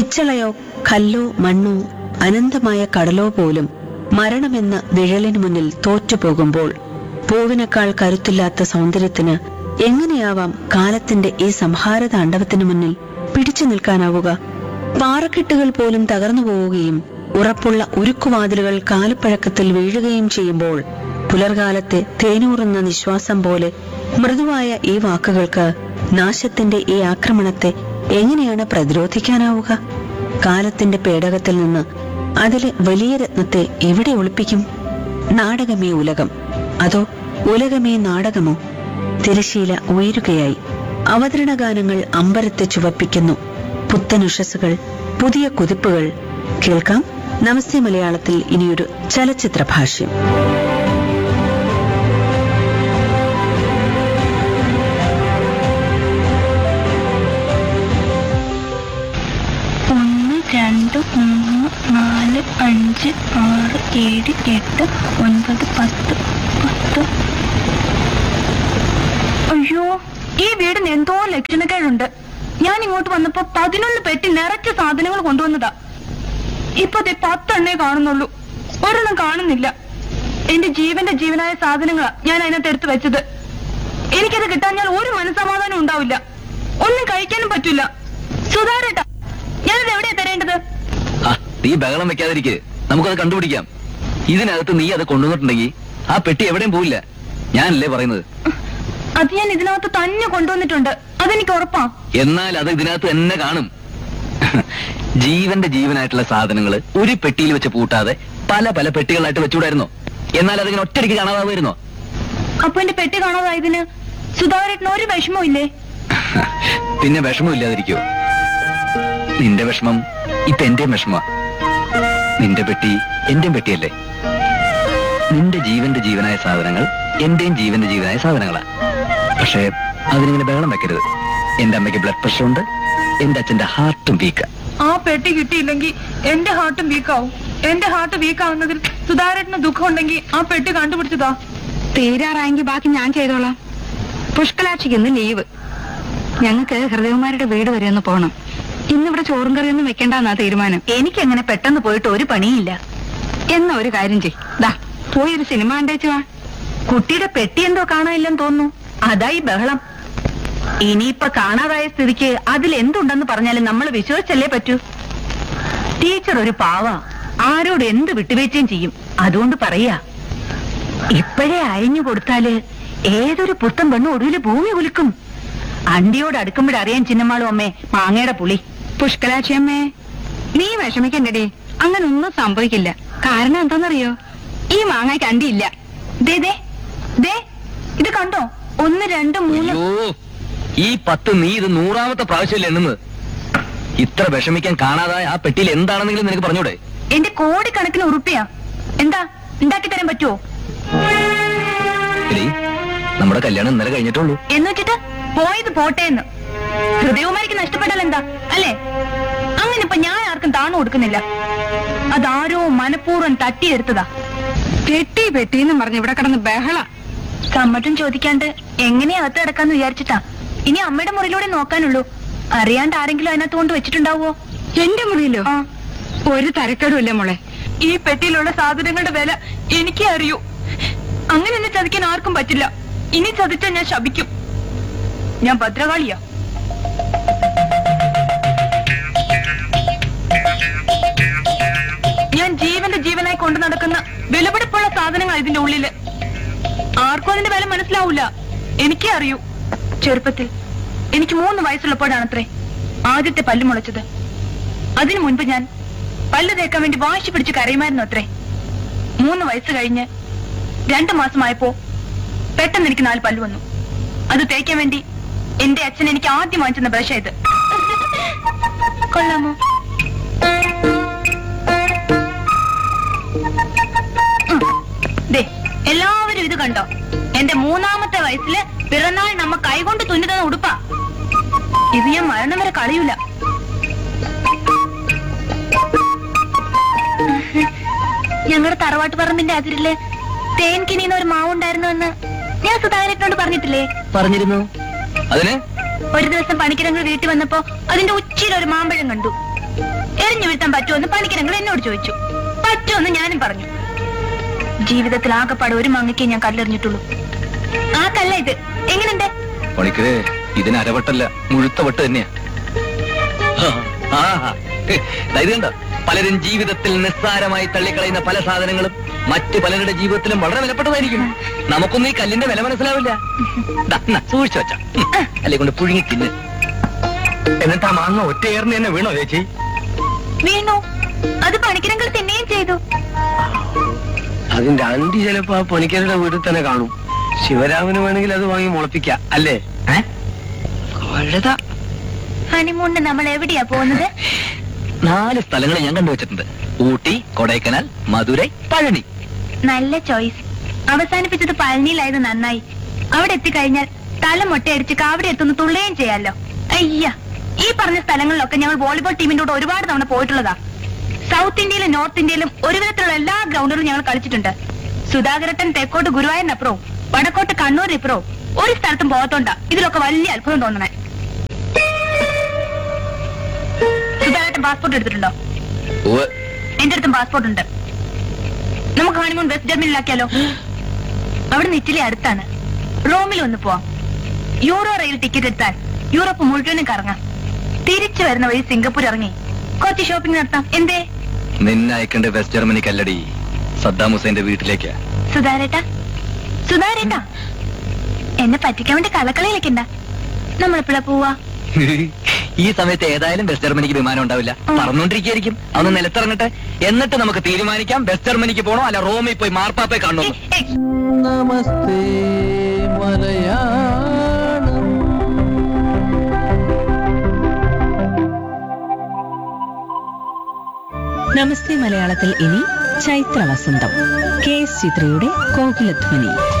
പിച്ചളയോ കല്ലോ മണ്ണോ അനന്തമായ കടലോ പോലും മരണമെന്ന നിഴലിനു മുന്നിൽ തോറ്റുപോകുമ്പോൾ പൂവിനേക്കാൾ കരുത്തില്ലാത്ത സൗന്ദര്യത്തിന് എങ്ങനെയാവാം കാലത്തിന്റെ ഈ സംഹാര താണ്ഡവത്തിനു മുന്നിൽ പിടിച്ചു നിൽക്കാനാവുക പാറക്കെട്ടുകൾ പോലും തകർന്നു പോവുകയും ഉറപ്പുള്ള ഉരുക്കുവാതിലുകൾ കാലപ്പഴക്കത്തിൽ വീഴുകയും ചെയ്യുമ്പോൾ പുലർകാലത്തെ തേനൂറുന്ന നിശ്വാസം പോലെ മൃദുവായ ഈ വാക്കുകൾക്ക് നാശത്തിന്റെ ഈ ആക്രമണത്തെ എങ്ങനെയാണ് പ്രതിരോധിക്കാനാവുക കാലത്തിന്റെ പേടകത്തിൽ നിന്ന് അതിലെ വലിയ രത്നത്തെ എവിടെ ഒളിപ്പിക്കും നാടകമേ ഉലകം അതോ ഉലകമേ നാടകമോ തിരശീല ഉയരുകയായി അവതരണ ഗാനങ്ങൾ അമ്പരത്തെ ചുവപ്പിക്കുന്നു പുത്തനുഷസുകൾ പുതിയ കുതിപ്പുകൾ കേൾക്കാം നമസ്തേ മലയാളത്തിൽ ഇനിയൊരു ചലച്ചിത്ര ഭാഷ്യം ഒന്ന് രണ്ട് മൂന്ന് നാല് അഞ്ച് ആറ് ഏഴ് എട്ട് ഒൻപത് പത്ത് പത്ത് അയ്യോ ഈ വീടിന് എന്തോ ലക്ഷണക്കേടുണ്ട് ഞാൻ ഇങ്ങോട്ട് വന്നപ്പോ പതിനൊന്ന് പെട്ടി നിറച്ച സാധനങ്ങൾ കൊണ്ടുവന്നതാ ഇപ്പൊ ദേ പത്തെണ്ണേ കാണുന്നുള്ളൂ ഒരെണ്ണം കാണുന്നില്ല എന്റെ ജീവന്റെ ജീവനായ സാധനങ്ങളാ ഞാൻ അതിനകത്ത് എടുത്തു വെച്ചത് എനിക്കത് കിട്ടാൻ ഞാൻ ഒരു മനസ്സമാധാനം ഉണ്ടാവില്ല ഒന്നും കഴിക്കാനും പറ്റില്ല സുധാരേട്ടാ ഞാനത് എവിടെയാ തരേണ്ടത് ആ, നീ ബഹളം വെക്കാതിരിക്കെ നമുക്കത് കണ്ടുപിടിക്കാം ഇതിനകത്ത് നീ അത് കൊണ്ടുവന്നിട്ടുണ്ടെങ്കിൽ ആ പെട്ടി എവിടെയും പോവില്ല ഞാനല്ലേ പറയുന്നത് അത് ഞാൻ ഇതിനകത്ത് തന്നെ കൊണ്ടുവന്നിട്ടുണ്ട് അതെനിക്ക് ഉറപ്പാ എന്നാൽ അത് ഇതിനകത്ത് തന്നെ കാണും ജീവന്റെ ജീവനായിട്ടുള്ള സാധനങ്ങൾ ഒരു പെട്ടിയിൽ വെച്ച് പൂട്ടാതെ പല പല പെട്ടികളായിട്ട് വെച്ചുകൂടായിരുന്നോ എന്നാൽ അതിങ്ങനെ ഒറ്റയ്ക്ക് കാണാതാവുമായിരുന്നോ അപ്പൊ എന്റെ പെട്ടി കാണാതായതിന് സുധാകരേട്ടന് ഒരു വിഷമവും ഇല്ലേ പിന്നെ വിഷമമില്ലാതിരിക്കോ നിന്റെ വിഷമം ഇപ്പൊ എന്റെയും വിഷമ നിന്റെ പെട്ടി എന്റെയും പെട്ടിയല്ലേ നിന്റെ ജീവന്റെ ജീവനായ സാധനങ്ങൾ എന്റെയും ജീവന്റെ ജീവനായ സാധനങ്ങളാ പക്ഷേ അതിനിങ്ങനെ ബഹളം വെക്കരുത് എന്റെ അമ്മയ്ക്ക് ബ്ലഡ് പ്രഷർ ഉണ്ട് എന്റെ അച്ഛന്റെ ഹാർട്ടും വീക്ക ആ പെട്ടി കിട്ടിയില്ലെങ്കിൽ എന്റെ ഹാർട്ടും വീക്കാവും എന്റെ ഹാർട്ട് വീക്ക് ആവുന്നതിൽ സുധാകരേട്ടന് ദുഃഖം ഉണ്ടെങ്കിൽ ആ പെട്ടി കണ്ടുപിടിച്ചതാ തീരാറായെങ്കിൽ ബാക്കി ഞാൻ ചെയ്തോളാം പുഷ്കലാക്ഷിക്ക് ഇന്ന് ലീവ് ഞങ്ങൾക്ക് ഹൃദയകുമാരുടെ വീട് വരെ ഒന്ന് പോണം ഇന്നിവിടെ ചോറും കറിയൊന്നും വെക്കണ്ടെന്നാ തീരുമാനം എനിക്ക് അങ്ങനെ പെട്ടെന്ന് പോയിട്ട് ഒരു പണിയില്ല എന്നാ ഒരു കാര്യം ചെയ് ദാ പോയി ഒരു സിനിമ കണ്ടേച്ചു വാ കുട്ടിയുടെ പെട്ടി എന്തോ കാണാനില്ലെന്ന് തോന്നുന്നു അതായി ബഹളം ഇനിയിപ്പൊ കാണാതായ സ്ഥിതിക്ക് അതിൽ എന്തുണ്ടെന്ന് പറഞ്ഞാലും നമ്മൾ വിശ്വസിച്ചല്ലേ പറ്റൂ ടീച്ചർ ഒരു പാവ ആരോട് എന്ത് വിട്ടുവീഴ്ചയും ചെയ്യും അതുകൊണ്ട് പറയാ ഇപ്പോഴേ അയഞ്ഞു കൊടുത്താല് ഏതൊരു പുത്തൻ പെണ്ണും ഒടുവില് ഭൂമി കുലുക്കും അണ്ടിയോട് അടുക്കുമ്പോഴറിയാൻ ചിന്നമാളും അമ്മേ മാങ്ങയുടെ പുളി പുഷ്കലാക്ഷി അമ്മേ നീ വിഷമിക്കണ്ടടി അങ്ങനെ ഒന്നും സംഭവിക്കില്ല കാരണം എന്താണെന്നറിയോ ഈ മാങ്ങയ്ക്ക് അണ്ടിയില്ല ദേ ദേ ദേ ഇത് കണ്ടോ ഒന്ന് രണ്ട് മൂന്ന് അയ്യോ ഈ പത്ത് നീ ഇത് നൂറാമത്തെ പ്രാവശ്യമല്ലേ എണ്ണുന്നത് ഇത്ര വിഷമിക്കാൻ കാണാതായ ആ പെട്ടിയിൽ എന്താണെന്നെങ്കിലും നിനക്ക് പറഞ്ഞൂടെ എന്റെ കോടിക്കണക്കിന് ഉറുപ്പിയാ എന്താ ഉണ്ടാക്കി തരാൻ പറ്റുമോ എടീ നമ്മുടെ കല്യാണം ഇന്നലെ കഴിഞ്ഞിട്ടുള്ളൂ എന്ന് വെച്ചിട്ട് പോയത് പോട്ടെ എന്ന് ഹൃദയകുമാരിക്ക് നഷ്ടപ്പെട്ടാൽ എന്താ അല്ലേ അങ്ങനെ ഇപ്പൊ ഞാൻ ആർക്കും താണു കൊടുക്കുന്നില്ല അതാരോ മനഃപൂർവ്വം തട്ടിയെടുത്തതാ പെട്ടി പെട്ടിന്ന് പറഞ്ഞ് ഇവിടെ കിടന്ന് ബഹള സമ്മതം ചോദിക്കാണ്ട് എങ്ങനെയാ അകത്ത് കിടക്കാന്ന് വിചാരിച്ചിട്ടാ ഇനി അമ്മയുടെ മുറിയിലൂടെ നോക്കാനുള്ളൂ അറിയാണ്ട് ആരെങ്കിലും അതിനകത്ത് കൊണ്ട് വെച്ചിട്ടുണ്ടാവോ എന്റെ മുറിയിലോ ആ ഒരു തരക്കേടുമില്ല മോളെ ഈ പെട്ടിയിലുള്ള സാധനങ്ങളുടെ വില എനിക്കേ അറിയൂ അങ്ങനെ എന്നെ ചതിക്കാൻ ആർക്കും പറ്റില്ല ഇനി ചതിച്ചാൽ ഞാൻ ശപിക്കും ഞാൻ ഭദ്രകാളിയാ ഞാൻ ജീവന്റെ ജീവനായി കൊണ്ടു നടക്കുന്ന വിലപിടിപ്പുള്ള സാധനങ്ങൾ ഇതിന്റെ ഉള്ളില് ആർക്കും അതിന്റെ വില മനസ്സിലാവൂല എനിക്കേ അറിയൂ ചെറുപ്പത്തിൽ എനിക്ക് മൂന്ന് വയസ്സുള്ളപ്പോഴാണത്രേ ആദ്യത്തെ പല്ല് മുളച്ചത് അതിനു മുൻപ് ഞാൻ പല്ല് തേക്കാൻ വേണ്ടി വാശി പിടിച്ച് കരയുമായിരുന്നു അത്രേ മൂന്ന് വയസ്സ് കഴിഞ്ഞ് രണ്ടു മാസമായപ്പോ പെട്ടെന്ന് എനിക്ക് നാല് പല്ല് വന്നു അത് തേക്കാൻ വേണ്ടി എന്റെ അച്ഛൻ എനിക്ക് ആദ്യം വാങ്ങിച്ചെന്ന ബ്രഷ ഇത് കൊള്ളാമോ ഉം. ദേ എല്ലാവരും ഇത് കണ്ടോ എന്റെ മൂന്നാമത്തെ വയസ്സില് പിറന്നാൾ നമ്മ കൈകൊണ്ട് തുന്നി ഉടുപ്പാ ഇത് ഞാൻ മരണം വരെ കളയൂല ഞങ്ങളുടെ തറവാട്ട് പറമ്പിന്റെ അതിരില് തേൻ കിനിയുന്ന ഒരു മാവുണ്ടായിരുന്നു എന്ന് ഞാൻ സുധാകരനോട് പറഞ്ഞിട്ടില്ലേ പറഞ്ഞിരുന്നു അതിന് ഒരു ദിവസം പണിക്കിരങ്ങൾ വീട്ടിൽ വന്നപ്പോ അതിന്റെ ഉച്ചയിൽ ഒരു മാമ്പഴം കണ്ടു എറിഞ്ഞു വീഴ്ത്താൻ പറ്റുമെന്ന് പണിക്കരങ്ങൾ എന്നോട് ചോദിച്ചു പറ്റുമെന്ന് ഞാനും പറഞ്ഞു ജീവിതത്തിൽ ആകെപ്പാടെ ഒരു മങ്ങയ്ക്കേ ഞാൻ കല്ലെറിഞ്ഞിട്ടുള്ളൂ ആ കല്ല ഇത് എങ്ങനെയുണ്ട് പണിക്കരെ ഇതിന് അരവട്ടല്ല മുഴുത്ത വട്ട് തന്നെയാ ആ, ആ, ദാ ഇത് കണ്ടോ പലരും ജീവിതത്തിൽ നിസ്സാരമായി തള്ളിക്കളയുന്ന പല സാധനങ്ങളും മറ്റു പലരുടെ ജീവിതത്തിലും വളരെ വിലപ്പെട്ടതായിരിക്കും നമുക്കൊന്നും ഈ കല്ലിന്റെ വില മനസ്സിലാവില്ല ദാ, എന്നാ, സൂക്ഷിച്ചു വെച്ച അല്ലെ കൊണ്ട് പുഴുങ്ങി തിന്ന് എന്നിട്ട് ആ മാങ്ങ ഒറ്റയേറിന് തന്നെ വീണോ ചേച്ചി വീണു അത് പണിക്കരങ്ങൾ തിന്നുകയും ചെയ്തു അതിന്റെ അണ്ടി ചിലപ്പോ ആ പണിക്കരുടെ വീട്ടിൽ തന്നെ കാണും ശിവരാമന് വേണമെങ്കിൽ അത് വാങ്ങി മുളപ്പിക്കാം അല്ലേ കഴുത ഹണിമൂണിന് നമ്മൾ എവിടെയാ പോകുന്നത് നാല് സ്ഥലങ്ങൾ ഞാൻ കണ്ടുവച്ചിട്ടുണ്ട് ഊട്ടി കൊടൈക്കനാൽ മധുരൈ പഴനി നല്ല ചോയ്സ് അവസാനിപ്പിച്ചത് പഴനിയിലായത് നന്നായി അവിടെ എത്തിക്കഴിഞ്ഞാൽ തല മൊട്ടയടിച്ച് കാവടി എത്തുന്ന തുള്ളുകയും ചെയ്യാലോ അയ്യ ഈ പറഞ്ഞ സ്ഥലങ്ങളിലൊക്കെ ഞങ്ങൾ വോളിബോൾ ടീമിന്റെ കൂടെ ഒരുപാട് തവണ പോയിട്ടുള്ളതാ സൗത്ത് ഇന്ത്യയിലും നോർത്ത് ഇന്ത്യയിലും ഒരു വിധത്തിലുള്ള എല്ലാ ഗ്രൗണ്ടുകളും ഞങ്ങൾ കളിച്ചിട്ടുണ്ട് സുധാകരട്ടൻ തെക്കോട്ട് ഗുരുവായൂരിനപ്പുറവും വടക്കോട്ട് കണ്ണൂരിനിപ്പുറവും ഒരു സ്ഥലത്തും പോകത്തോണ്ട ഇതിലൊക്കെ വലിയ അത്ഭുതം തോന്നണേ സുധാകരട്ടൻ പാസ്പോർട്ട് എടുത്തിട്ടുണ്ടോ ഉവ്വ്. എന്റെ അടുത്തും പാസ്പോർട്ട് ഉണ്ട് നമുക്ക് ഹണിമൂൺ വെസ്റ്റ് ജർമ്മനിയിലാക്കിയാലോ അവിടെ നിന്ന് ഇറ്റലി അടുത്താണ് റോമിൽ ഒന്ന് പോവാം യൂറോ റെയിൽ ടിക്കറ്റ് എടുത്താൽ യൂറോപ്പ് മുഴുവനും കറങ്ങാം തിരിച്ചു വരുന്ന വഴി സിംഗപ്പൂർ ഇറങ്ങി കുറച്ച് ഷോപ്പിംഗ് നടത്താം എന്തേ നിന്നെ അയക്കേണ്ട വെസ്റ്റ് ജർമ്മനിക്കല്ലടി സദ്ദാം ഹുസൈന്റെ വീട്ടിലേക്കാ സുധാരേട്ടാ സുധാരേട്ടാ എന്നെ പറ്റിക്കാൻ വേണ്ടി കളക്കളി കളിക്കണ്ട നമ്മളെപ്പോഴാ പോവാ ഈ സമയത്ത് ഏതായാലും വെസ്റ്റ് ജർമ്മനിക്ക് വിമാനം ഉണ്ടാവില്ല പറന്നുകൊണ്ടിരിക്കുകയായിരിക്കും അതൊന്ന് നിലത്തിറങ്ങട്ടെ എന്നിട്ട് നമുക്ക് തീരുമാനിക്കാം വെസ്റ്റ് ജർമ്മനിക്ക് പോകണോ അല്ല റോമിൽ പോയി മാർപ്പാപ്പയെ കാണണോ ഏയ്, ഏയ്, നമസ്തേ മലയാളം നമസ്തേ മലയാളത്തിൽ ഇനി ചൈത്ര വസന്തം കെ എസ് ചിത്രയുടെ കോകിലധ്വനി